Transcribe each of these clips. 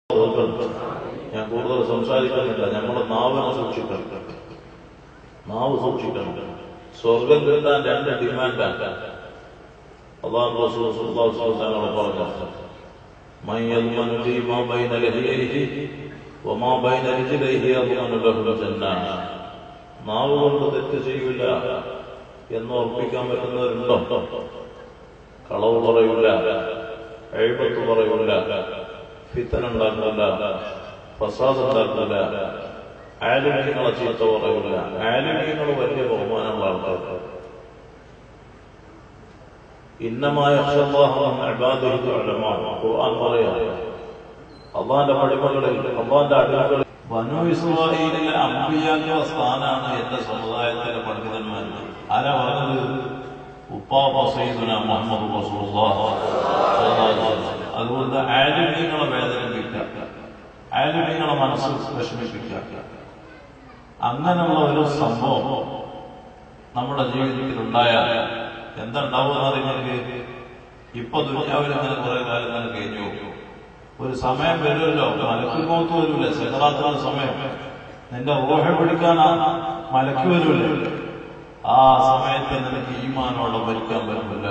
ഓർക്കണം ഞാൻ കൂടുതൽ സംസാരിക്കുന്നില്ല നമ്മുടെ നാവിനെ സൂക്ഷിക്കണം നാവ് സൂക്ഷിക്കണം സ്വർഗം കിട്ടാൻ രണ്ട് ഡിമാൻഡാണ് അള്ളാഹു റസൂൽ സ്വല്ലല്ലാഹു അലൈഹി വസല്ലം പറഞ്ഞു من يضمن لي ما بين لحييه وما بين رجليه يضمن له الجنة നാവ് കൊണ്ട് തെറ്റ് ചെയ്യില്ല എന്ന് ഉറപ്പിക്കാൻ പറ്റുന്നവരുണ്ടോ കളവ് പറയൂല എഴുപത്ത് പറയൂല ഫിത്തൻ ഉണ്ടാക്കില്ല ഫസാദ് ഉണ്ടാക്കില്ല ആലിമ്യങ്ങളെ ചീത്ത പറയൂല ആലിമ്യങ്ങൾ വലിയ ബഹുമാനമുള്ള ആൾക്കാർ ഇന്നമായ ഖുർആൻ പറയാം അള്ളാന്റെ പടിമകളിൽ അള്ളാന്റെ അടിമകളിൽ ബനു ഇസ്രായേലിലെ അമ്പിയാക്കളുടെ സ്ഥാനാണ് എന്റെ സമുദായത്തിലെ പണ്ഡിതന്മാർ ആരാ പറഞ്ഞത് ഉപ്പാപ്പ സയ്യിദുന മുഹമ്മദ് റസൂലുള്ളാഹി സ്വല്ലല്ലാഹു അലൈഹി വസല്ലം. അതുകൊണ്ട് ആലിമീങ്ങളെ വേദനിപ്പിക്കുക ആലിമീങ്ങളെ മനസ്സ് വിഷമിപ്പിക്കുക അങ്ങനെയുള്ള ഒരു സംഭവം നമ്മുടെ ജീവിതത്തിൽ ഉണ്ടായാൽ എന്താ ഉണ്ടാവുക നിങ്ങൾക്ക് ഇപ്പൊ ദുര്യാവിൽ അങ്ങനെ കുറെ കാലം ഇങ്ങനെ കഴിഞ്ഞു ഒരു സമയം വരുമല്ലോ മലക്ക് പോത്ത് വരൂല സെഹറാത്തുള്ള സമയം നിന്റെ ഊഹ പിടിക്കാൻ മലക്ക് വരൂല ആ സമയത്ത് നിനക്ക് ഈമാനോടെ മരിക്കാൻ പറ്റില്ല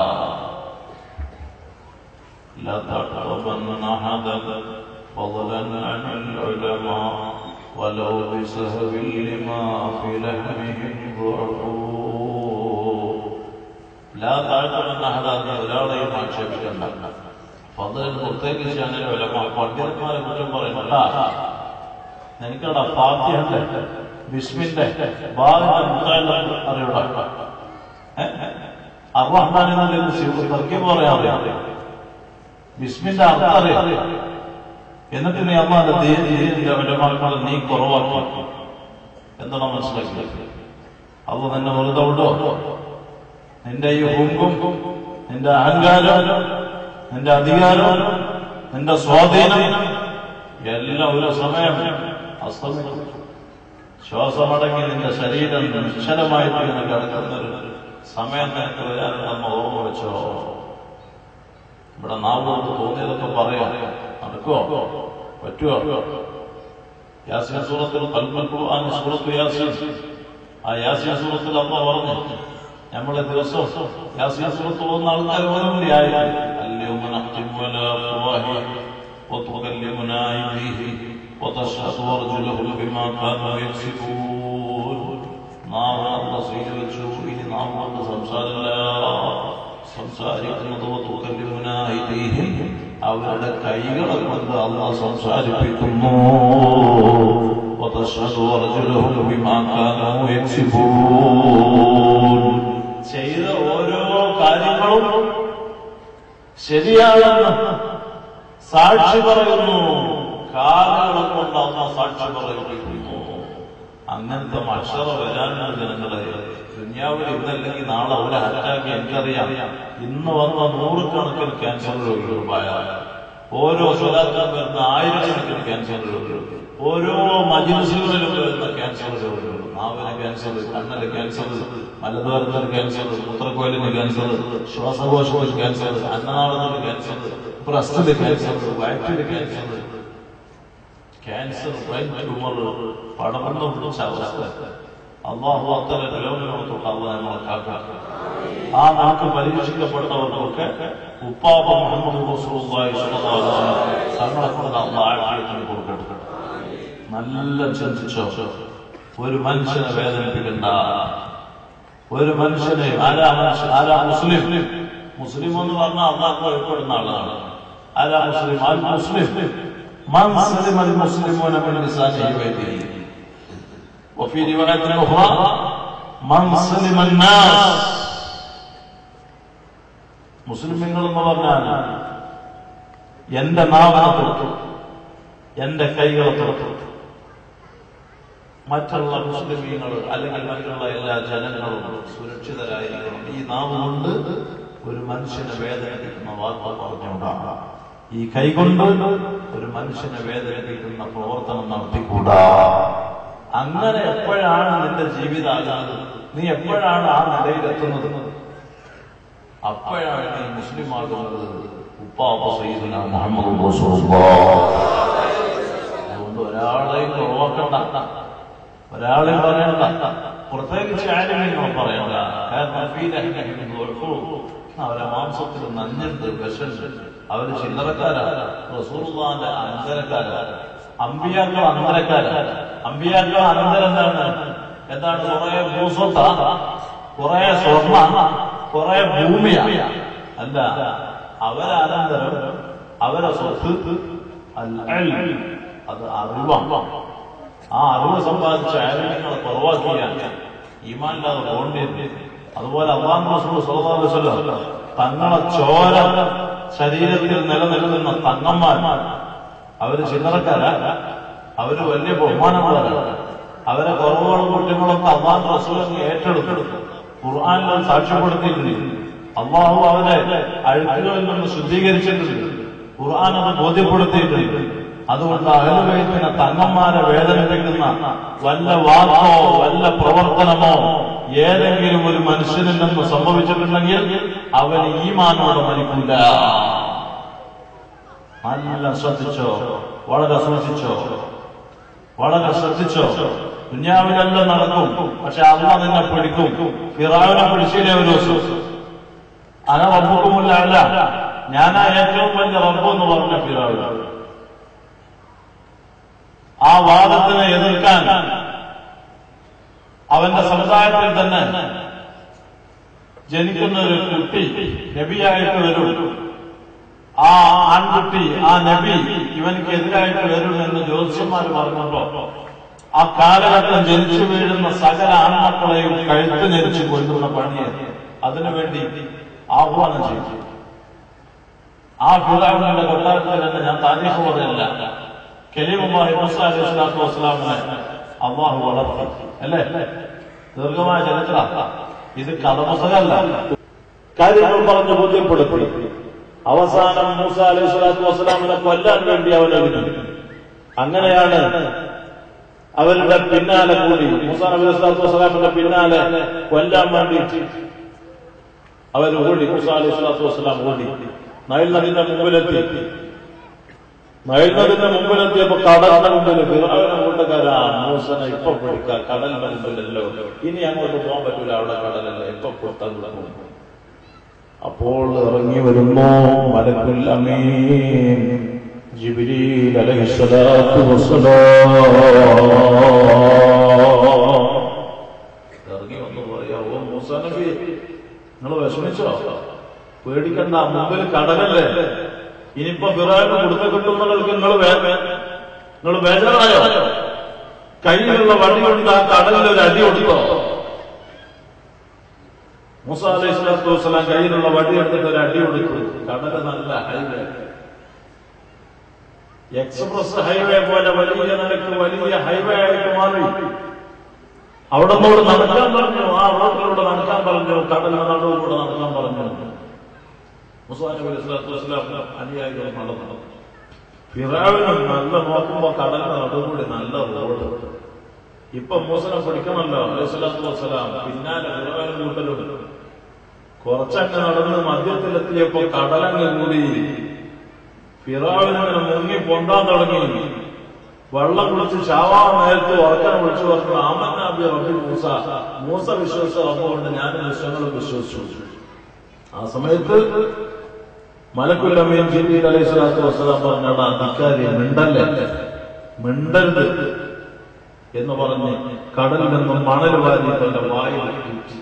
لا تحسبن أحدا فضلا عن العلماء ولو بسهو لما في لحمهم ضعف لا تعتبن أحدا ഒരാളെയും ആക്ഷേപിക്കണ്ട ഫضലിന് പ്രത്യേകിച്ച് അങ്ങനെ ഉലമ പണ്ഡിതന്മാരെ കുറ്റം പറയുന്നല്ല നിനക്കടാ ഫാത്തിഹന്റെ ബിസ്മിന്റെ ബാലിന്റെ മുത്താന്റെ അറിയൂടാ അറഹ്മാൻ എന്നതിൽ തർക്കം പറയാൻ അറിയാം ബിസ്മിന്റെ അർത്ഥം അറിയാം എന്നിട്ട് നീ അമ്മാന്റെ ദീനിന്റെ ഉലമാക്കളെ നീ കുറവാക്കി എന്താണ് മനസ്സിലാക്കിയത് അത് നിന്നെ വെറുതെ ഉണ്ടോ നിന്റെ ഈ ഹുങ്കും നിന്റെ അഹങ്കാരം നിന്റെ അധികാരം നിന്റെ സ്വാധീനം എല്ലാം ഒരു സമയം അസ്തമിക്കും ശ്വാസമടങ്ങി നിന്റെ ശരീരം നിശ്ചലമായിട്ട് ഇങ്ങനെ കിടക്കുന്ന ഒരു സമയം നിനക്ക് വരാനുണ്ടെന്ന് ഓർമ്മ വെച്ചോ ഇവിടെ നാവുകൊണ്ട് തോന്നിയതൊക്കെ പറയാം നടക്കുവോ പറ്റുവോ യാസിൻ സൂറത്തിൽ കൽമൽ ഖുർആൻ സൂറത്ത് യാസിൻ ആ യാസിൻ സൂറത്തിൽ അമ്മ പറഞ്ഞു നമ്മളെ ദിവസം യാസിൻ സൂറത്ത് പോകുന്ന ആൾക്കാർ ഓരോന്നിയായി اليوم نختم على أفواههم وتكلمنا أيديهم وتشهد أرجلهم بما كانوا يكسبون നാവാണ് സീല് വെച്ചു ഇനി നാം കൊണ്ട് സംസാരമില്ല സംസാരിക്കുന്നത് തുകല്ലുനായി അവരുടെ കൈകളെ കൊണ്ട് അല്ല സംസാരിപ്പിക്കുന്നു وتشهد أرجلهم بما كانوا يكسبون ചെയ്ത ഓരോ കാര്യങ്ങളും ശരിയാണെന്ന് സാക്ഷി പറയുന്നു കാലുകളെ കൊണ്ട് അമ്മ സാക്ഷി പറയുന്നു അങ്ങനത്തെ മക്ഷറ വരാനുള്ള ജനങ്ങളെ ദുന്യാവിൽ ഇന്നല്ലെങ്കിൽ നാളെ അവരെ അറ്റാക്ക് എനിക്കറിയാം ഇന്ന് വന്ന നൂറുകണക്കിന് ക്യാൻസർ രോഗികളായ ഓരോ സ്വലാക്കാൻ വരുന്ന ആയിരക്കണക്കിന് ക്യാൻസർ രോഗികൾ ഓരോ മജിൽസുകളിലും വരുന്ന ക്യാൻസർ രോഗികൾ നാവിന് ക്യാൻസർ കണ്ണിന് ക്യാൻസർ മലദ്വാരത്തിന് ക്യാൻസർ മൂത്രക്കോലിന് ക്യാൻസർ ശ്വാസകോശത്തിന് ക്യാൻസർ അന്നനാളത്തിന് ക്യാൻസർ ബ്രസ്റ്റിന് ക്യാൻസർ വയറ്റിന് ക്യാൻസർ ക്യാൻസർ ബ്രെയിൻ ട്യൂമർ പടർന്നു പിടിച്ച അവസ്ഥ അള്ളാഹു അത്തരം രോഗങ്ങളെ തൊട്ട് അള്ളാഹ് നമ്മളെ കാക്കാം ആ നാക്ക് പരീക്ഷിക്കപ്പെട്ടവർക്കൊക്കെ ഉപ്പാപ്പ മുഹമ്മദ് റസൂലുള്ളാഹി സ്വല്ലല്ലാഹു അലൈഹി വസല്ലം തങ്ങളെ കൊണ്ട് അള്ളാഹ് ആഫിയത്തിന് കൊടുക്കട്ടെ നല്ല ചിന്തിച്ചോ ഒരു മനുഷ്യനെ വേദനിപ്പിക്കണ്ട ഒരു മനുഷ്യനെ ആരാ മനുഷ്യൻ ആരാ മുസ്ലിം മുസ്ലിം എന്ന് പറഞ്ഞാൽ അള്ളാഹ് ഭയപ്പെടുന്ന ആളാണ് ആരാ മുസ്ലിം ആൽ മുസ്ലിം من سلم المسلمون من لسانه ويده وفي رواية أخرى من سلم الناس മുസ്ലിമുകൾ എന്ന് പറഞ്ഞാൽ എന്റെ നാവിനെ തൊട്ടു എന്റെ കൈകളെ തൊട്ടു മറ്റുള്ള മുസ്ലിമീങ്ങൾ അല്ലെങ്കിൽ മറ്റുള്ള എല്ലാ ജനങ്ങളും സുരക്ഷിതരായിരിക്കണം ഈ നാവ് കൊണ്ട് ഒരു മനുഷ്യനെ വേദനിപ്പിക്കുന്ന വാക്ക് പറഞ്ഞുകൊണ്ടാണ് ഈ കൈകൊണ്ട് ഒരു മനുഷ്യനെ വേദനിപ്പിക്കുന്ന പ്രവർത്തനം നടത്തിക്കൂടാ അങ്ങനെ എപ്പോഴാണ് നിന്റെ ജീവിതമാകുന്നത് നീ എപ്പോഴാണ് ആ നിലയിലെത്തുന്നത് അപ്പോഴാണ് നീ മുസ്ലിം ആകുന്നത് ഉപ്പാപ്പ സയ്യിദുന മുഹമ്മദ് റസൂലുള്ളാഹ് ഒരാളെ പറയണ്ട പ്രത്യേകിച്ച് ആരെങ്കിലും പറയണ്ട കാരണം ഫീ ലഹ്മിഹിം ദുഅഫു. അവരെ മാംസത്തിൽ നഞ്ഞുണ്ട് വിഷണ്ട് അവര് ചില്ലറക്കാരാണ് റസൂലുള്ളാന്റെ അനന്തരക്കാരാണ് അമ്പിയാക്കൾ അനന്തരക്കാരാണ് അമ്പിയാക്കൾ അനന്തരം എന്താണ് എന്താണ് കുറെ ഭൂസ്വത്ത കുറെ സ്വർണ്ണ കുറെ ഭൂമിയാണ് അല്ല അവരനന്തരം അവരെ സ്വത്ത് അൽ ഇൽം. അത് അറിവാണ് ആ അറിവ് സമ്പാദിച്ച ആരോഗ്യങ്ങളെ കുറവാക്കിയാൽ ഈമാനില്ലാതെ പോകേണ്ടി അതുപോലെ അള്ളാഹു റസൂൽ സ്വല്ലല്ലാഹു അലൈഹി വസല്ലം തങ്ങളെ ചോര ശരീരത്തിൽ നിലനിൽക്കുന്ന തങ്ങന്മാർ അവര് ചില്ലറക്കാരാ അവര് വലിയ ബഹുമാനമുള്ളവരാണ് അവരെ കുറവുകളും കുറ്റങ്ങളൊക്കെ അള്ളാഹു റസൂലങ്ങ് ഏറ്റെടുത്തു ഖുർആാനിൽ സാക്ഷ്യപ്പെടുത്തിയിട്ടുണ്ട് അള്ളാഹു അവരെ അഴുക്കുകളിൽ നിന്ന് ശുദ്ധീകരിച്ചിട്ടുണ്ട് ഖുർആൻ അത് ബോധ്യപ്പെടുത്തിയിട്ടുണ്ട് അതുകൊണ്ട് അഹലുവൈത്തിനെ തങ്ങന്മാരെ വേദനിപ്പിക്കുന്ന വല്ല വാക്കോ വല്ല പ്രവർത്തനമോ ഏതെങ്കിലും ഒരു മനുഷ്യനിൽ നിന്ന് സംഭവിച്ചിട്ടുണ്ടെങ്കിൽ അവൻ ഈമാനോട് മരിക്കില്ല നല്ല ശ്രദ്ധിച്ചോ വളരെ സൂക്ഷിച്ചോ വളരെ ശ്രദ്ധിച്ചോ ദുന്യാവിലെല്ലാം നടക്കും പക്ഷെ അള്ള നിന്നെ പിടിക്കും ഫിറാവിനെ പിടിച്ചില്ലേ ഒരു ദിവസം അന റബ്ബുക്കുമില്ല അല്ല ഞാനാ ഏറ്റവും വലിയ റബ്ബ് എന്ന് പറഞ്ഞ ഫിറാവിന് ആ വാദത്തിനെ എതിർക്കാൻ അവന്റെ സമുദായത്തിൽ തന്നെ ജനിക്കുന്ന ഒരു കുട്ടി നബിയായിട്ട് വരും ആ ആൺകുട്ടി ആ നബി ഇവനക്ക് എതിരായിട്ട് വരും എന്ന് ജ്യോതിഷന്മാർ പറഞ്ഞപ്പോ ആ കാലഘട്ടം ജനിച്ചു വീഴുന്ന സകല ആൺമക്കളെയും കഴുത്ത് ഞെരിച്ച് കൊല്ലുന്ന പണിയെ അതിനുവേണ്ടി ആഹ്വാനം ചെയ്തു ആ ഫിറാവിന്റെ കൊട്ടാരത്തിൽ തന്നെ ഞാൻ താരീഖ് പറയല്ല കലീമുല്ലാഹി മൂസ അലൈഹി സ്വലാത്തു വസ്സലാമിനെ അള്ളാഹു വളർത്തി അല്ലേ ദീർഘമായ ചരിത്ര ഇത് കഥപുസ്തകമല്ല കാര്യങ്ങൾ പറഞ്ഞ് ബോധ്യപ്പെടുത്തി അവസാനം മൂസ അലൈഹി സ്വലാത്തു വസ്സലാമിനെ കൊല്ലാൻ വേണ്ടി അവൻ ഒരുങ്ങി അങ്ങനെയാണ് അവരുടെ പിന്നാലെ കൂടി മൂസ അലൈഹി സ്വലാത്തു വസ്സലാമിന്റെ പിന്നാലെ കൊല്ലാൻ വേണ്ടി അവർ ഓടി മൂസ അലൈഹി സ്വലാത്തു വസ്സലാം ഓടി നൈൽ നദിന്റെ മുമ്പിലെത്തി നൈൽ നദിന്റെ മുമ്പിലെത്തിയപ്പോ കടലിന്റെ മുമ്പിൽ ഫിറഔനെ കൂട്ടക്കാരാ മൂസനെ ഇപ്പൊ പിടിക്കുക കടലിന്റെ മുമ്പിലല്ലോ ഇനി അങ്ങോട്ട് പോകാൻ പറ്റൂല അവിടെ കടലല്ല ഇപ്പൊ പുറത്താൻ തുടങ്ങും അപ്പോൾ ഇറങ്ങി വരുമ്പോ മലക്കുൽ അമീൻ ജിബ്രീൽ അലൈഹിസ്സലാത്തു വസ്സലാം ഇറങ്ങി വന്നു പറയാ ഓ മൂസ നബി നിങ്ങൾ വിഷമിച്ചോ പേടിക്കണ്ട മുമ്പിൽ കടലല്ലേ ഇനിയിപ്പോ ഫിറാന് കൊടുത്ത കിട്ടുന്നവർക്ക് നിങ്ങൾ നിങ്ങൾ ബേജാറായോ കയ്യിലുള്ള വടി കൊണ്ട് ആ കടലിൽ ഒരു അടി കൊടുത്തോ മൂസ അലൈഹി സ്വലാത്തു വസ്സലാം കയ്യിലുള്ള വടി എടുത്തിട്ട് ഒരു അടി കൊടുത്തു കടല് നല്ല ഹൈവേ എക്സ്പ്രസ് ഹൈവേ പോലെ വലിയ നിലക്ക് വലിയ ഹൈവേ ആയിട്ട് മാറി അവിടെ നിന്നോട് നടക്കാൻ പറഞ്ഞു ആ റോഡിലൂടെ നടക്കാൻ പറഞ്ഞു കടലിന്റെ നടുവിലൂടെ നടക്കാൻ പറഞ്ഞു മുസാ നബി അലൈഹി സ്വലാത്തു വസ്സലാം അനുയായികൾ നടന്നു ഫിറാവിനും നല്ല നോക്കുമ്പോ കടലിന്റെ നടുകൂടി നല്ല റോഡ് ഇപ്പൊ മൂസനെ പിടിക്കണമല്ലോ അലൈഹി സ്വലാത്തു വസ്സലാം പിന്നാലെ ഫിറാവിനും കൂട്ടലും കുറച്ചങ്ങ് നടന്ന് മധ്യത്തിലെത്തിയപ്പോ കടലങ്ങ് കൂടി ഫിറാവിനങ്ങനെ മുങ്ങി പൊന്താൻ തുടങ്ങി വെള്ളം കുളിച്ച് ചാവാൻ നേരത്ത് ഉറക്കാൻ വിളിച്ചു പറഞ്ഞു ആമൻ നബി റബ്ബി മൂസ മൂസ വിശ്വസിച്ച റബ്ബുകൊണ്ട് ഞാൻ വിശ്വങ്ങളും വിശ്വസിച്ചു ആ സമയത്ത് മലക്കുൽ അമീൻ ജിബീൽ അലൈഹി സ്വലാത്തു വസ്സലാം പറഞ്ഞാടാ അധികാരി മിണ്ടല്ലേ മിണ്ടരുത് എന്ന് പറഞ്ഞ് കടലിൽ നിന്നും മണൽ വാരി തന്റെ വായിൽ ഇട്ടു.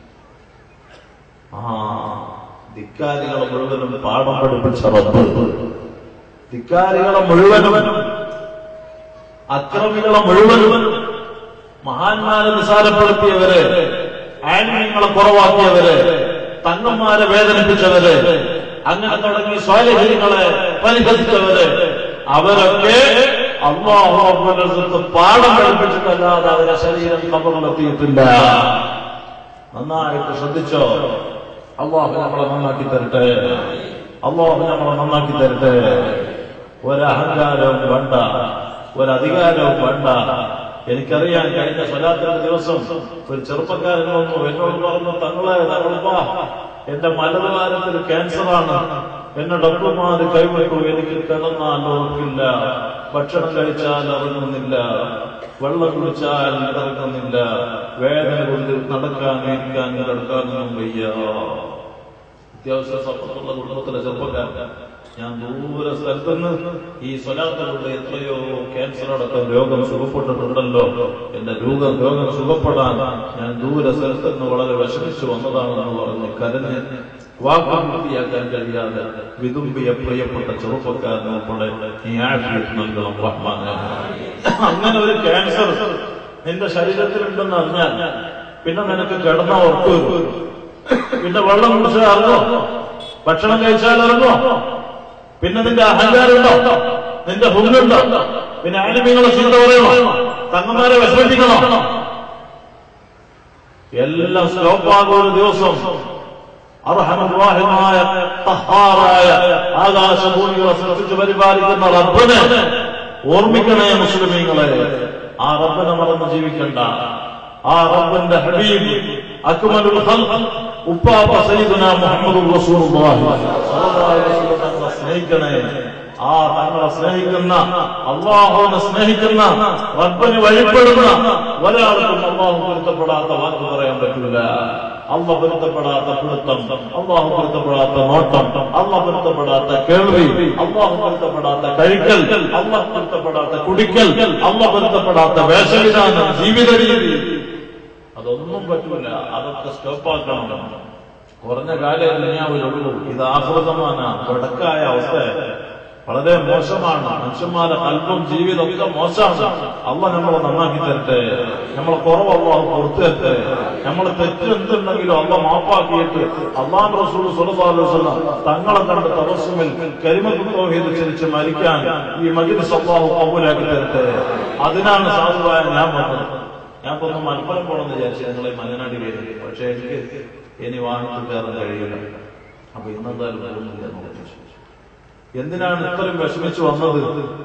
ആ ധിക്കാരികളെ മുഴുവനും പാഠം പഠിപ്പിച്ച റബ്ബ് ധിക്കാരികളെ മുഴുവനും അക്രമികളെ മുഴുവനും മഹാന്മാരെ നിസാരപ്പെടുത്തിയവരെ ആനിമങ്ങളെ കുറവാക്കിയവരെ തങ്ങന്മാരെ വേദനിപ്പിച്ചവരെ അങ്ങനെ തുടങ്ങി സ്വാലഹീനങ്ങളെ പരിഹസിച്ചവര് അവരൊക്കെ അള്ളാഹു അബ്ബുലത്ത് പാഠം പഠിപ്പിച്ചിട്ടല്ലാതെ അവരെ ശരീരം കബറിലെത്തിയിട്ടില്ല നന്നായിട്ട് ശ്രദ്ധിച്ചോ അള്ളാഹു നമ്മളെ നന്നാക്കി തരട്ടെ അള്ളാഹു നമ്മളെ നന്നാക്കി തരട്ടെ ഒരഹങ്കാരവും വേണ്ട ഒരധികാരവും വേണ്ട എനിക്കറിയാൻ കഴിഞ്ഞ സ്വലാത്തിന്റെ ദിവസം ഒരു ചെറുപ്പക്കാരൻ വന്നു എന്നോട് പറഞ്ഞു തങ്ങളെ തങ്ങളുപ്പ എന്റെ മലദ്വാരത്തിൽ ക്യാൻസറാണ് എന്നെ ഡോക്ടർമാര് കൈവിട്ടു എനിക്ക് കിടന്നാൽ ഉറപ്പില്ല ഭക്ഷണം കഴിച്ചാൽ ഇറങ്ങുന്നില്ല വെള്ളം കുടിച്ചാൽ ഇറങ്ങുന്നില്ല വേദന കൊണ്ട് നടക്കാൻ ഇരിക്കാൻ കിടക്കാനൊന്നും വയ്യ അത്യാവശ്യം സപ്പത്തുള്ള കുടുംബത്തിലെ ചെറുപ്പക്കാരൻ ഞാൻ ദൂര സ്ഥലത്തുനിന്ന് ഈ സ്വലാത്തിലൂടെ എത്രയോ ക്യാൻസർ അടക്കം രോഗം സുഖപ്പെട്ടിട്ടുണ്ടല്ലോ എന്റെ രോഗം രോഗം സുഖപ്പെടാൻ ഞാൻ ദൂര സ്ഥലത്തുനിന്ന് വളരെ വിഷമിച്ചു വന്നതാണെന്ന് പറഞ്ഞ് കരഞ്ഞ് വാക്കും പൂർത്തിയാക്കാൻ കഴിയാതെ വിതുമ്പിയ പ്രിയപ്പെട്ട ചെറുപ്പക്കാരൻ ഉൾപ്പെടെ ഈ ആഫിയത്ത് നൽകണം റഹ്മാനെ അങ്ങനെ ഒരു ക്യാൻസർ നിന്റെ ശരീരത്തിലുണ്ടെന്ന് അറിഞ്ഞാൽ പിന്നെ നിനക്ക് കിടന്ന ഉറപ്പ് വരും പിന്നെ വെള്ളം കുടിച്ചാൽ ഇറങ്ങോ ഭക്ഷണം കഴിച്ചാൽ ഇറങ്ങോ പിന്നെ നിന്റെ അഹങ്കാരമുണ്ടോ നിന്റെ ഹുങ്ങുണ്ടോ പിന്നെ ആനിമീങ്ങളെ ചീത്ത പറയണോ തങ്ങന്മാരെ വിഷമിപ്പിക്കണോ എല്ലാം സ്റ്റോപ്പാകും ഒരു ദിവസം അർഹമദ്വാഹിമായ തഹാറായ ആകാശഭൂമികളെ സൃഷ്ടിച്ച് പരിപാലിക്കുന്ന റബ്ബിനെ ഓർമ്മിക്കണേ മുസ്ലിമീങ്ങളെ ആ റബ്ബിനെ മറന്ന് ജീവിക്കണ്ട ആ റബ്ബിന്റെ ഹബീബ് അക്മലുൽ ഖൽഖ് ഉപ്പാപ്പ സയ്യിദുന മുഹമ്മദ് റസൂലുള്ളാഹി സ്വല്ലല്ലാഹു അലൈഹി വസല്ലം തങ്ങളെ സ്നേഹിക്കണേ ആ തങ്ങളെ സ്നേഹിക്കുന്ന അള്ളാഹുവിനെ സ്നേഹിക്കുന്ന റബ്ബിന് വഴിപ്പെടുന്ന ഒരാൾക്കും അള്ളാഹു പൊരുത്തപ്പെടാത്ത വാക്ക് പറയാൻ പറ്റില്ല അള്ള പൊരുത്തപ്പെടാത്ത പിടുത്തം അള്ളാഹു പൊരുത്തപ്പെടാത്ത നോട്ടം അള്ള പൊരുത്തപ്പെടാത്ത കേൾവി അള്ളാഹു പൊരുത്തപ്പെടാത്ത കഴിക്കൽ അള്ള പൊരുത്തപ്പെടാത്ത കുടിക്കൽ അള്ള പൊരുത്തപ്പെടാത്ത വേഷവിധാനം ജീവിത രീതി അതൊന്നും പറ്റൂല അതൊക്കെ സ്റ്റോപ്പാക്കണം കുറഞ്ഞ കാലേ ദുനിയാവിലുള്ളൂ ഇത് ആഹൃതമാന വടക്കായ അവസ്ഥ വളരെ മോശമാണ് മനുഷ്യന്മാരുടെ കൽപ്പും ജീവിതമൊക്കെ മോശമാണ് അള്ള നമ്മളെ നന്നാക്കി തരട്ടെ നമ്മളെ കുറവ് അള്ളാഹു പുറത്തു തരട്ടെ നമ്മളെ തെറ്റ് എന്തുണ്ടെങ്കിലും അള്ള മാപ്പാക്കിയിട്ട് അള്ളാഹ് റസൂൽ സുലഭാലോചന തങ്ങളെ കണ്ട് തപസ്സുമിൽ കരിമത്തുഹീത് ചരിച്ച് മരിക്കാൻ ഈ മജിലിസ് അള്ളാഹു കബൂലാക്കി തരട്ടെ അതിനാണ് സാധുവായ ഞാൻ വന്നത് ഞാൻ ഇപ്പൊ ഒന്ന് മലപ്പുറം പോകണമെന്ന് വിചാരിച്ചു നിങ്ങളെ മലനാട് കയറി പക്ഷെ എനിക്ക് ഇനി വാഹനത്തിൽ കയറാൻ കഴിയില്ല അപ്പൊ ഇന്നെന്തായാലും പോകുന്നില്ല എന്ന് വിചാരിച്ചു. എന്തിനാണ് ഇത്രയും വിഷമിച്ചു വന്നത്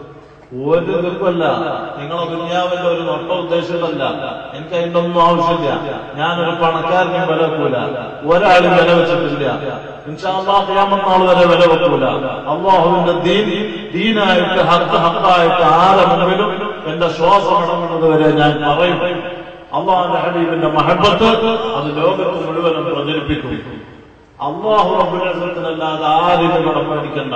ഒരു ദുഃഖമല്ല നിങ്ങളെ ദുനിയാവിന്റെ ഒരു നൊട്ട ഉദ്ദേശിച്ചതല്ല എനിക്ക് അതിന്റെ ഒന്നും ആവശ്യമില്ല ഞാനൊരു പണക്കാരനെ വില വെക്കൂല ഒരാളും വില വെച്ചിട്ടില്ല ഇൻഷാല്ലാഹ് വരെ വില വെക്കൂല അള്ളാഹുവിന്റെ ദീൻ ദീനായിട്ട് ഹക്ക് ഹക്കായിട്ട് ആരെ മുമ്പിലും എന്റെ ശ്വാസം അടങ്ങുന്നത് വരെ ഞാൻ പറയും അള്ളാഹുന്റെ ഹബീബിന്റെ മഹബത്ത് അത് ലോകത്ത് മുഴുവനും പ്രചരിപ്പിക്കും അള്ളാഹു റബ്ബുലല്ലാതെ ആരും കടമേടിക്കണ്ട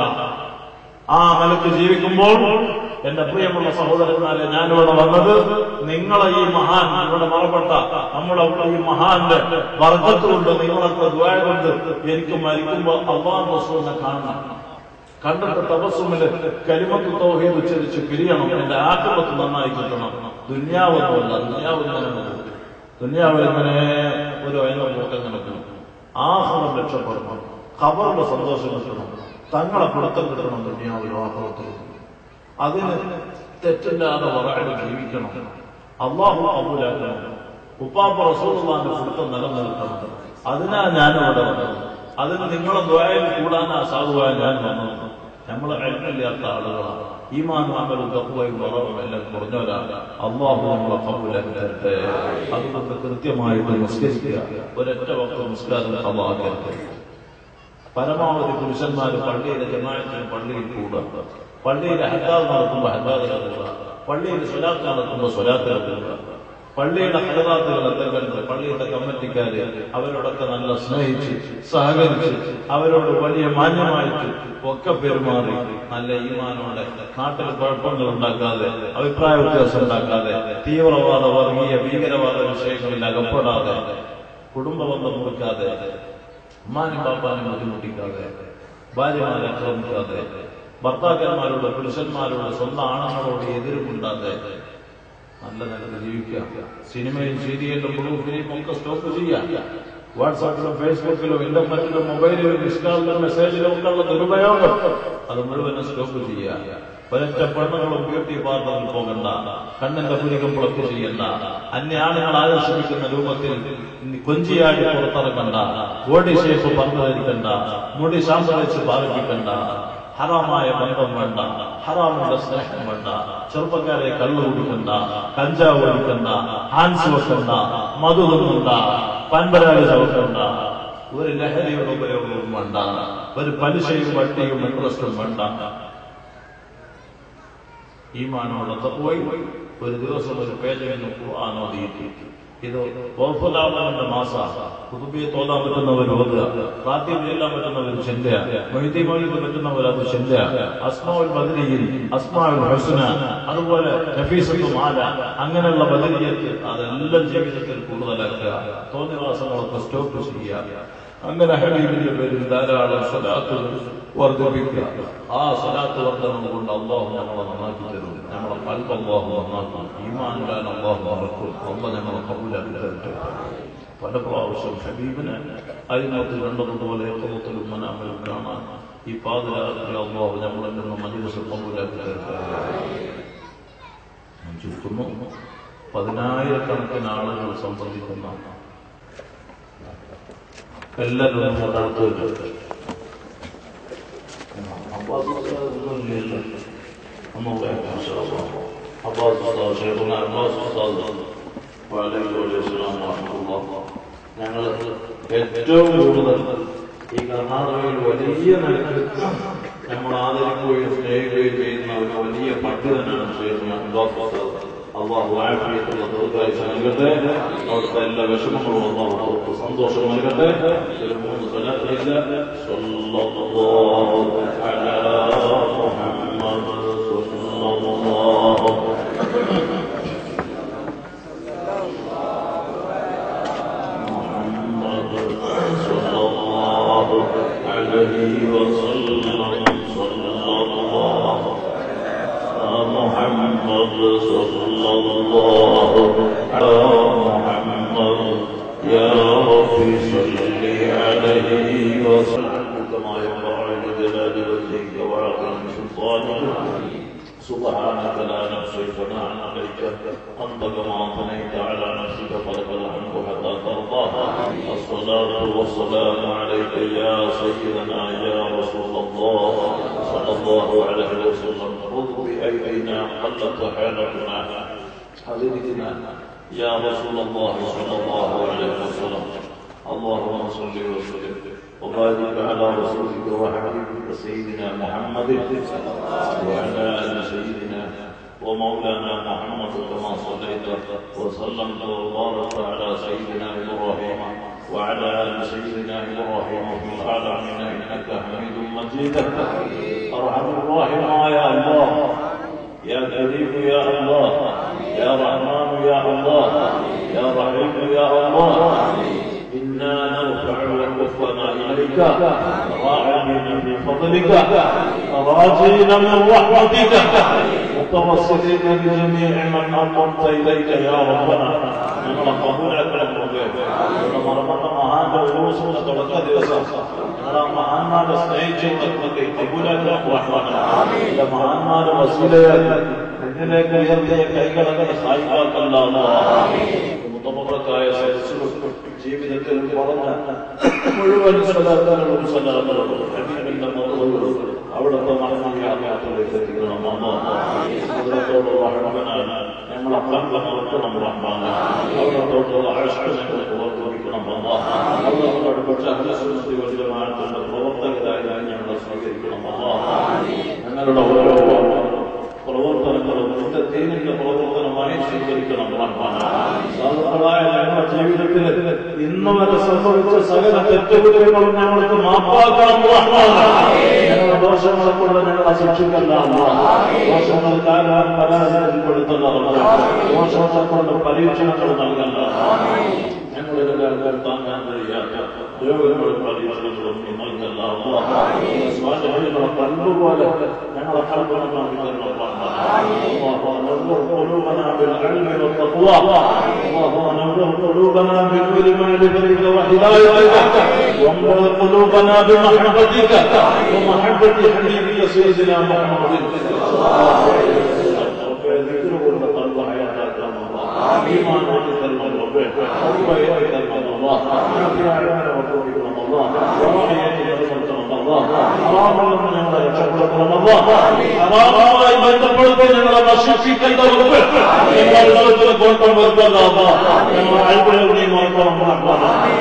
ആ നിലക്ക് ജീവിക്കുമ്പോൾ എന്റെ പ്രിയമുള്ള സഹോദരന്മാരെ ഞാനിവിടെ വന്നത് നിങ്ങളെ ഈ മഹാൻ ഇവിടെ മറപ്പെട്ട നമ്മുടെ ഈ മഹാന്റെ വർഗത്ത് കൊണ്ട് നിങ്ങളൊക്കെ ദ്വായ കൊണ്ട് എനിക്ക് മരിക്കുമ്പോൾ അള്ളാഹ് റസൂലിനെ കാണണം കണ്ടിട്ട് തപസ്സുമില് കരിമത്ത് തോഹീദ് ഉച്ചരിച്ച് പിരിയണം എന്റെ ആക്രമത്ത് നന്നായി കിട്ടണം ദുന്യാവൊന്നുമല്ല ദുന്യാവ് ഇങ്ങനെ പോകും ദുന്യാവിൽ ഇങ്ങനെ ഒരു അതിനോ പോക്കം നടക്കണം ആഹ്റം രക്ഷപ്പെടണം ഖബറിന്റെ സന്തോഷം കിട്ടണം തങ്ങളെ പിടുത്തം കിട്ടണം ദുന്യാവിലും ആഹ്റത്തിലും അതിന് തെറ്റില്ലാതെ വറയുടെ ജീവിക്കണം അള്ളാഹു അബൂലാക്കണം ഉപ്പാപ്പ റസൂലുള്ളാന്റെ പിടുത്തം നിലനിൽക്കണം അതിനാ ഞാനിവിടെ വന്നത് അതിന് നിങ്ങളെ ദ്വായയിൽ കൂടാനാ സാധുവായ ഞാൻ വന്നത് നമ്മളെ കഴിവില്ലാത്ത ആളുകളാണ് ഈമാൻ അമലും തക്കുവയും വളവും എല്ലാം കുറഞ്ഞവരാണ് അള്ളാഹു നമ്മളെ കബൂലാക്കി തരട്ടെ അതുകൊണ്ട് കൃത്യമായിട്ട് നിസ്കരിക്കുക ഒരൊറ്റ വക്ത നിസ്കാരം അള്ളാഹ് പരമാവധി പുരുഷന്മാർ പള്ളിയിലെ ജമാഅത്തിന് പള്ളിയിൽ കൂടുക പള്ളിയിലെ ഹദ്ദാവ് നടക്കുമ്പോൾ ഹദ്ദാദിനെ കൂടുക പള്ളിയിൽ സ്വലാത്ത് നടക്കുമ്പോൾ സ്വലാത്തിനെ കൂടുക പള്ളിയുടെ ഹലതാത്തുകൾ എന്തെങ്കിലും പള്ളിയുടെ കമ്മിറ്റിക്കാര് അവരോടൊക്കെ നല്ല സ്നേഹിച്ച് സഹകരിച്ച് അവരോട് വലിയ മാന്യമായിട്ട് ഒക്കെ പെരുമാറി നല്ല ഈമാനോടെ നാട്ടിൽ കുഴപ്പങ്ങൾ ഉണ്ടാക്കാതെ അഭിപ്രായ വ്യത്യാസം ഉണ്ടാക്കാതെ തീവ്രവാദ വർഗീയ ഭീകരവാദ വിഷയങ്ങളിൽ അകപ്പെടാതെ കുടുംബബന്ധം മുറിക്കാതെ ഉമ്മാനും പാപ്പാനും ബുദ്ധിമുട്ടിക്കാതെ ഭാര്യമാരെ ആക്രമിക്കാതെ ഭർത്താക്കന്മാരോട് പുരുഷന്മാരോട് സ്വന്തം ആണുങ്ങളോട് എതിരുമുണ്ടാതെ നല്ല നിലക്ക് ജീവിക്കാം സിനിമയും സീരിയലും ബ്ലൂ ഫിലിമും ഒക്കെ സ്റ്റോപ്പ് ചെയ്യാം വാട്സാപ്പിലും ഫേസ്ബുക്കിലും ഇന്റർനെറ്റിലും മൊബൈലിലും ഇൻസ്റ്റാളിലും മെസ്സേജിലും ഒക്കെ ഉള്ള ദുരുപയോഗം അത് മുഴുവനും സ്റ്റോപ്പ് ചെയ്യുക ഒരൊറ്റ പെണ്ണുങ്ങളും ബ്യൂട്ടി പാർലറിൽ പോകണ്ട കണ്ണിന്റെ പുരികം പ്ലക്ക് ചെയ്യണ്ട അന്യ ആളുകൾ ആകർഷിപ്പിക്കുന്ന രൂപത്തിൽ കൊഞ്ചിയാടി പുറത്തിറക്കണ്ട ബോഡി ഷേപ്പ് പറഞ്ഞു ധരിക്കണ്ട മുടി ശാന്തം വെച്ച് പാലിപ്പിക്കണ്ട ഹറാമായ ബന്ധം വേണ്ട ഹറാമിന്റെ സ്നേഹം വേണ്ട ചെറുപ്പക്കാരെ കള്ളു കുടിക്കണ്ട കഞ്ചാവ് ഒഴിക്കണ്ട ഹാൻസ് വെക്കണ്ട മധു തിന്നണ്ട പൻപരാഗ ചവക്കണ്ട ഒരു ലഹരിയുടെ ഉപയോഗവും വേണ്ട ഒരു പലിശയും വട്ടിയും ഇൻട്രസ്റ്റും വേണ്ട ഈമാനോടൊക്കെ പോയി ഒരു ദിവസം ഒരു പേജ് ഖുർആാനോ തീറ്റി ഇത് ബോഫലാമന്റെ മാസ കുതുബിയെ തോന്നാൻ പറ്റുന്നവർ ഓതുക റാത്യം ചെല്ലാൻ പറ്റുന്നവർ ചിന്ത മൊയ്തി മൊയ്ത് പറ്റുന്നവർ അത് ചിന്ത അസ്മാവുൽ ബദരിയിൽ അസ്മാവുൽ ഹുസ്ന അതുപോലെ നഫീസത്തു മാല അങ്ങനെയുള്ള ബദരിയത്ത് അതെല്ലാം ജീവിതത്തിൽ കൂടുതലാക്കുക തോന്നിവാസങ്ങളൊക്കെ സ്റ്റോപ്പ് ചെയ്യുക അങ്ങനെ ഹബീബിന്റെ പേരിൽ ധാരാളം സ്വലാത്ത് വർദ്ധിപ്പിക്കുക ആ സ്വലാത്ത് വർദ്ധനം കൊണ്ട് അള്ളാഹു നമ്മളെ നന്നാക്കി തരും നമ്മളെ കൽപ്പ് അള്ളാഹു നന്നാക്കും ഈമാനുകാൻ അള്ളാഹു മറക്കും അള്ള നമ്മളെ കബൂലാക്കി തരട്ടെ പല പ്രാവശ്യം ഹബീബിനെ അരിമത്തിൽ കണ്ടതുപോലെ എത്രത്തിലും മനാമലും കാണാൻ ഈ പാതിരാത്രി അള്ളാഹു നമ്മളിൽ നിന്ന് മജിലിസ് കബൂലാക്കി തരട്ടെ ഞാൻ ചുരുക്കുന്നു പതിനായിരക്കണക്കിന് ആളുകൾ സംബന്ധിക്കുന്ന എല്ലാവരും നമ്മുടെ അടുത്ത് വെച്ചിട്ട് അബ്ബാസ് ഉസ്താദ് ഒന്നുമില്ലല്ലോ. ഒന്ന് പറയാം, മാഷാ അല്ലാഹ്. അബ്ബാസ് ഉസ്താദ്, ഷെയ്ഖുന അബ്ബാസ് ഉസ്താദ് വഅലൈക്കും അസ്സലാം വറഹ്മത്തുള്ളാഹ്. ഞങ്ങൾ ഏറ്റവും കൂടുതൽ ഈ കർണാടകയിൽ വലിയ നിലക്ക് നമ്മൾ ആദരിക്കുകയും സ്നേഹിക്കുകയും ചെയ്യുന്ന ഒരു വലിയ പണ്ഡിതനാണ് ഷെയ്ഖുന അബ്ബാസ് ഉസ്താദ് അള്ളാഹു ആഫിയത്തുള്ള ദീർഘായുസ് നൽകട്ടെ അവിടുത്തെ എല്ലാ വിഷമങ്ങളും അള്ളാഹു അവർക്ക് സന്തോഷം നൽകട്ടെ ഒരു മൂന്ന് സ്വലാത്തില്ല സ്വല്ലല്ലാഹു അലാ മുഹമ്മദ് സ്വല്ലല്ലാഹു محمد صلى الله عليه وسلم صلى الله محمد صلى الله على محمد يا رب صل عليه وسلم كما ينبغي لجلال وجهك وعظيم سلطانك سبحانك لا نحصي ثناء عليك انت كما اثنيت على نفسك فلك الحمد حتى ترضى الصلاه والسلام عليك يا سيدنا يا رسول الله صلى الله عليه وسلم خذ بايدينا قلت حالتنا حبيبتنا يا رسول الله صلى الله عليه وسلم اللهم صل وسلم وبارك على رسولك وحبيبك سيدنا محمد وعلى ال سيدنا ومولانا محمد كما صليت وسلمت وبارك على سيدنا ابراهيم وعلى ال سيدنا ابراهيم في العالمين انك حميد مجيد ارحم الراحمين يا الله يا كريم يا الله يا رحمن يا الله يا رحيم يا الله إنا نرفع وكفنا إليك راعين من فضلك راجين من رحمتك متوسلين بجميع من أمرت إليك يا ربنا ഞങ്ങളെ കബൂലാക്കണം മറമത്ത മഹാന്റെ ഉറൂസിന്റെ തുടക്ക ദിവസം ഞങ്ങളെ മഹാന്മാരെ സ്നേഹിച്ചവർക്ക് കബൂലാക്കണം റഹ്മാനെ മഹാന്മാരെ വസൂലയാക്കി നെഞ്ചിലേക്ക് ഉയർത്തിയ കൈകളങ്ങനെ സായിക്കാക്കല്ല മുത്തമക്കായ സദസ്സുകൾ ജീവിതത്തിൽ പറഞ്ഞ മുഴുവൻ സലാത്തുകളും സലാത്തുകളും ഹബീബിന്റെ മതങ്ങളും അവിടുത്തെ മരണത്തിലേക്ക് എത്തിക്കണം അതിനോടുള്ള ഹഴമനാണ് ഞങ്ങളെ കണ്ട മറക്കണം റഹ്മാന് അവിടത്തോടുള്ള ആഴ്ച ഓർമ്മിക്കണം അള്ളാഹുടെ പക്ഷെ അഹ്ലസുന്നത്തി വലുതമായിട്ടുള്ള പ്രവർത്തകരായി ഞങ്ങളെ സ്വീകരിക്കണം ഞങ്ങളുടെ ഓരോ പ്രവർത്തനങ്ങളും നിന്റെ ദീനിന്റെ പ്രവർത്തനമായി സ്വീകരിക്കണം സാധുക്കളായ ഞങ്ങളുടെ ജീവിതത്തിൽ ഇന്ന് വരെ സംഭവിച്ച സകല തെറ്റുകുറ്റങ്ങളും ഞങ്ങൾക്ക് മാപ്പാക്കണം ഞങ്ങളുടെ ദോഷങ്ങളെ കൊണ്ട് ഞങ്ങളെ ശിക്ഷിക്കല്ല ദോഷങ്ങൾ കാലാൻ പരാജയപ്പെടുത്തുന്ന ദോഷങ്ങളെ കൊണ്ട് പരീക്ഷണങ്ങൾ നൽകണ്ട ഞങ്ങളിതെല്ലാം താങ്ങാൻ കഴിയാത്ത രോഗങ്ങളും പരീക്ഷണങ്ങളും നൽകല്ല സ്വാധീനങ്ങളെ കണ്ടുപോലെ ഞങ്ങളെ കൽപ്പന قلوبنا بالعلم والتقوى اللهم نور قلوبنا بنور معرفتك وهدايتك وانظر قلوبنا بمحبتك ومحبة حبيبك سيدنا محمد ذكره قلب حياتك إيمانك كلمة ربك ربك كلمة الله نافع علمنا وتوفيق الله ورحيتك كلمة الله حرام من ഞങ്ങളെ രക്ഷപ്പെടുത്തണം ഹറാമായി ബന്ധപ്പെടുത്തി ഞങ്ങളെ നശിപ്പിക്കേണ്ട ഉറപ്പ് ഞങ്ങളുടെ ലോകത്തിന് കോട്ടം വരുത്തല്ല ഞങ്ങളെ അഴിമതി നീ നോക്കണം ഞങ്ങളെ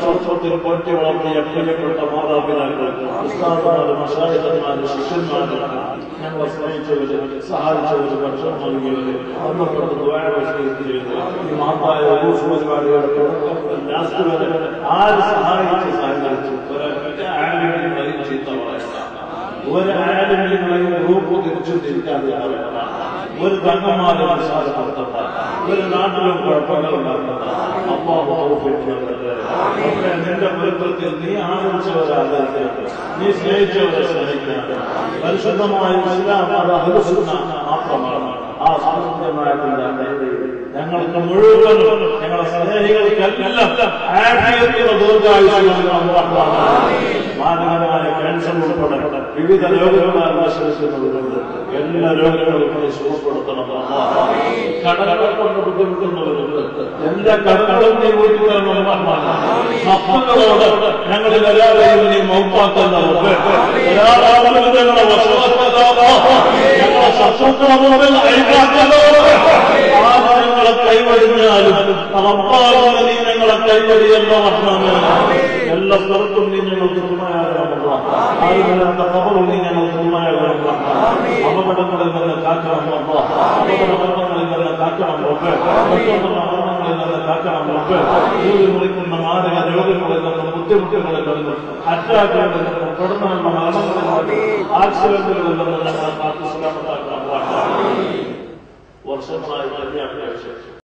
വർഷത്തിൽ പോറ്റി വളർത്തിയ പ്രിയപ്പെട്ട മാതാപിതാക്കൾ ഉസ്താദുമാര് മഷായന്മാര് ശിഷ്യന്മാര് ഞങ്ങളെ സ്നേഹിച്ചവര് സഹായിച്ചവര് ഭക്ഷണം നൽകിയവര് അന്നപ്പെട്ട ദ്വാരവശീകരിച്ചവര് ഈ മഹത്തായ ഒരു പരിപാടിയുടെ തുടക്കം ലാസ്റ്റ് വരെ ആര് സഹായിച്ച് സഹകരിച്ചു ഒരൊറ്റ ആലിമിനെയും ചീത്ത പറയണ്ട ഒരു ആലിമിനെയും ഗ്രൂപ്പ് തിരിച്ചു തിരിക്കാതെ പറയണ്ട ഒരു തങ്ങന്മാരെ വിശ്വാസപ്പെടുത്തണ്ട ഒരു നാട്ടിലും കുഴപ്പങ്ങൾ ഉണ്ടാക്കണ്ട അള്ളാഹു തൗഫീഖ് നൽകട്ടെ. റബ്ബേ, നിന്റെ പൊരുത്തത്തിൽ നീ ആദരിച്ചവരെ ആദരിക്കണം നീ സ്നേഹിച്ചവരെ സ്നേഹിക്കണം പരിശുദ്ധമായ ഇസ്ലാം അത് അഹ്ലുസുന്ന മാത്രമാണ് ആ സ്വാതന്ത്ര്യമായിട്ടുള്ള ഞങ്ങൾക്ക് മുഴുവനും ഞങ്ങളുടെ സ്നേഹികൾക്കെല്ലാം ആഫിയത്തുള്ള ദീർഘായുസ്സുള്ള അള്ളാഹുവാണ്. മാരകമായ ക്യാൻസർ ഉൾപ്പെടെ വിവിധ രോഗങ്ങളാൽ നശിക്കുന്നവരുണ്ട് എല്ലാ രോഗങ്ങളും നീ സുഖപ്പെടുത്തണം അല്ലാഹ്. കടകൾ കൊണ്ട് ബുദ്ധിമുട്ടുന്നവരുണ്ട് എല്ലാ കടകളും നീ വീട്ടിത്തരണം മക്കളോട് ഞങ്ങളിൽ എല്ലാവരെയും നീ മൗപ്പാക്കുന്നവർക്ക് എല്ലാവരും ഞങ്ങളെ വശവസ്തരാമോ ഞങ്ങളെ ശത്രുക്കളെ മുമ്പിൽ അഴിക്കാത്തവർക്ക് ആര് ഞങ്ങളെ കൈവടിഞ്ഞാലും റബ്ബാകുന്ന നീ ഞങ്ങളെ കൈവടിയെന്ന വർണ്ണമേ എല്ലാ സ്ഥലത്തും നീ ഞങ്ങൾക്ക് തുണയാകണമല്ല ആരുമില്ലാത്ത കബറും നീ ഞങ്ങൾക്ക് തുണയാകണമല്ല അപകടങ്ങളിൽ നിന്ന് കാക്കണം റബ്ബ അപകടങ്ങളിൽ നിന്ന് കാക്കണം റബ്ബേ പെട്ടെന്നുള്ള മരണങ്ങളിൽ നിന്ന് കാക്കണം റബ്ബേ ഊരി മുറിക്കുന്ന മാരക രോഗങ്ങളിൽ നിന്ന് ബുദ്ധിമുട്ടുകളിൽ നിന്ന് അറ്റാക്കുകളിൽ നിന്ന് പെടുന്നുള്ള മരണങ്ങളിൽ നിന്ന് ആക്സിഡന്റുകളിൽ നിന്ന് ഞങ്ങളെ കാത്തു സലാമത്താക്കണം വർഷങ്ങളായി കല്യാണം കഴിച്ചു